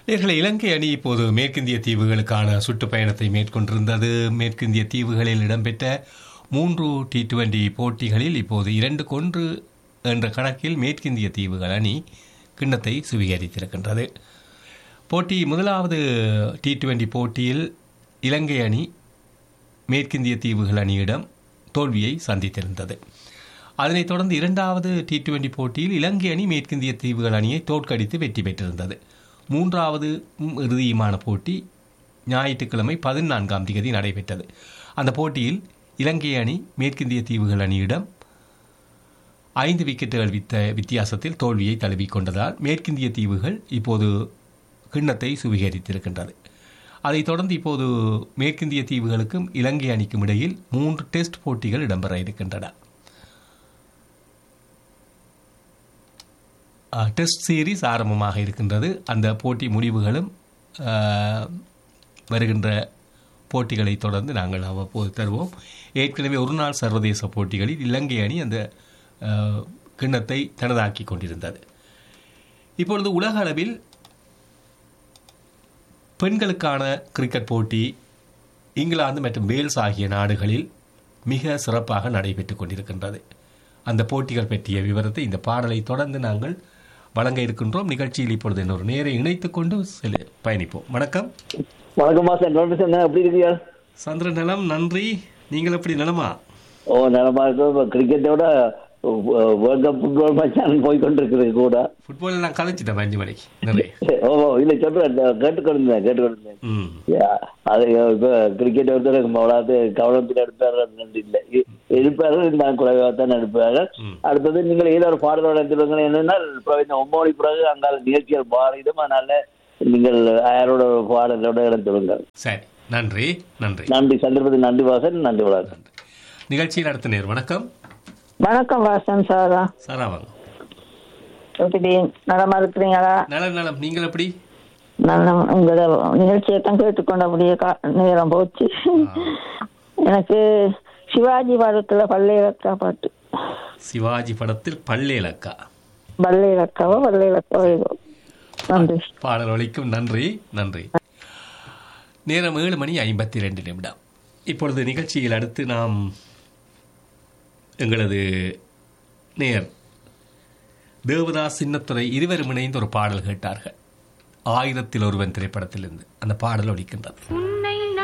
நேர்களை இலங்கை அணி இப்போது மேற்கிந்திய தீவுகளுக்கான சுற்றுப்பயணத்தை மேற்கொண்டிருந்தது மேற்கிந்திய தீவுகளில் இடம்பெற்ற மூன்று டி டுவெண்டி போட்டிகளில் இப்போது இரண்டு கொன்று என்ற கணக்கில் மேற்கிந்திய தீவுகள் அணி கிண்ணத்தை சுவீகரித்திருக்கின்றது போட்டி முதலாவது டி டுவெண்டி போட்டியில் இலங்கை அணி மேற்கிந்திய தீவுகள் அணியிடம் தோல்வியை சந்தித்திருந்தது அதனைத் தொடர்ந்து இரண்டாவது டி டுவெண்டி போட்டியில் இலங்கை அணி மேற்கிந்திய தீவுகள் அணியை தோற்கடித்து வெற்றி பெற்றிருந்தது மூன்றாவது ம், இறுதியுமான போட்டி ஞாயிற்றுக்கிழமை பதினான்காம் தேதி நடைபெற்றது அந்த போட்டியில் இலங்கை அணி மேற்கிந்திய தீவுகள் அணியிடம் ஐந்து விக்கெட்டுகள் வித்த வித்தியாசத்தில் தோல்வியை தழுவிக் கொண்டதால் மேற்கிந்திய தீவுகள் இப்போது கிண்ணத்தை சுவீகரித்திருக்கின்றது அதைத் தொடர்ந்து இப்போது மேற்கிந்திய தீவுகளுக்கும் இலங்கை அணிக்கும் இடையில் மூன்று டெஸ்ட் போட்டிகள் இடம்பெற இருக்கின்றன அஹ், டெஸ்ட் சீரிஸ் ஆரம்பமாக இருக்கின்றது அந்த போட்டி முடிவுகளும் அஹ், வருகின்ற போட்டிகளை தொடர்ந்து நாங்கள் அவ்வப்போது தருவோம் ஏற்கனவே ஒரு நாள் சர்வதேச போட்டிகளில் இலங்கை அணி அந்த அஹ், கிண்ணத்தை தனதாக்கி கொண்டிருந்தது இப்பொழுது உலக அளவில் பெண்களுக்கான கிரிக்கெட் போட்டி இங்கிலாந்து மற்றும் வேல்ஸ் ஆகிய நாடுகளில் மிக சிறப்பாக நடைபெற்றுக் கொண்டிருக்கின்றது அந்த போட்டிகள் பற்றிய விவரத்தை இந்த பாடலை தொடர்ந்து நாங்கள் வழங்க இருக்கின்றோம் நிகழ்ச்சியில் இப்பொழுது இன்னொரு நேரை இணைத்துக் கொண்டு செல்ல பயணிப்போம் வணக்கம் வணக்கம் மாசம் நோட்டீஸ் என்ன எப்படி இருக்கீங்க சந்திர நலம் நன்றி நீங்கள் எப்படி நலமா ஓ நலமா இருக்கும் இப்போ கிரிக்கெட்டோட வேர்ல்ட் கப் ஃபுட்பால் மேட்ச் போய் கொண்டிருக்குது கூட ஃபுட்பால் நான் கலைச்சிட்டேன் அஞ்சு மணிக்கு நிறைய ஓ இல்ல சொல்றேன் கேட்டுக்கொண்டிருந்தேன் கேட்டுக்கொண்டிருந்தேன் ம் யா, அது இப்ப கிரிக்கெட் ஒருத்தர் அவ்வளவு கவனத்தில் எடுப்பாரு நன்றி இல்லை எடுப்பாரு நான் குறைவாக தான் எடுப்பாரு அடுத்தது நீங்கள் ஏதோ ஒரு பாடலோட எடுத்துருங்க என்னன்னா இப்போ இந்த ஒன்பது மணி பிறகு அங்கால நிகழ்ச்சிகள் மாறிடும் அதனால நீங்கள் யாரோட பாடலோட எடுத்துருங்க சரி நன்றி நன்றி நன்றி சந்தர்ப்பத்துக்கு நன்றி வாசன் நன்றி வணக்கம் நன்றி நிகழ்ச்சியில் அடுத்த நேர் வணக்கம் வணக்கம் வாசன் சாரா சாரா வாங்க எப்படி நலமா இருக்கிறீங்களா நலம் நலம் நீங்கள் எப்படி நல்ல உங்களோட நிகழ்ச்சியை தான் கேட்டுக்கொண்டு அப்படியே கா- நேரம் போச்சு எனக்கு சிவாஜி படத்துல பல்லேலக்கா பாட்டு சிவாஜி படத்தில் பல்லேலக்கா பல்லேலக்காவோ பல்லேலக்காவோ ஏதோ நன்றி பாடல் ஒலிக்கும் நன்றி நன்றி நேரம் ஏழு மணி ஐம்பத்தி ரெண்டு நிமிடம் இப்பொழுது நிகழ்ச்சியில் அடுத்து நாம் எங்களது நேர் தேவதாஸ் சின்னத்துறை இருவரும் இணைந்து ஒரு பாடல் கேட்டார்கள் ஆயிரத்தில் ஒருவன் திரைப்படத்திலிருந்து அந்த பாடல் ஒலிக்கின்றது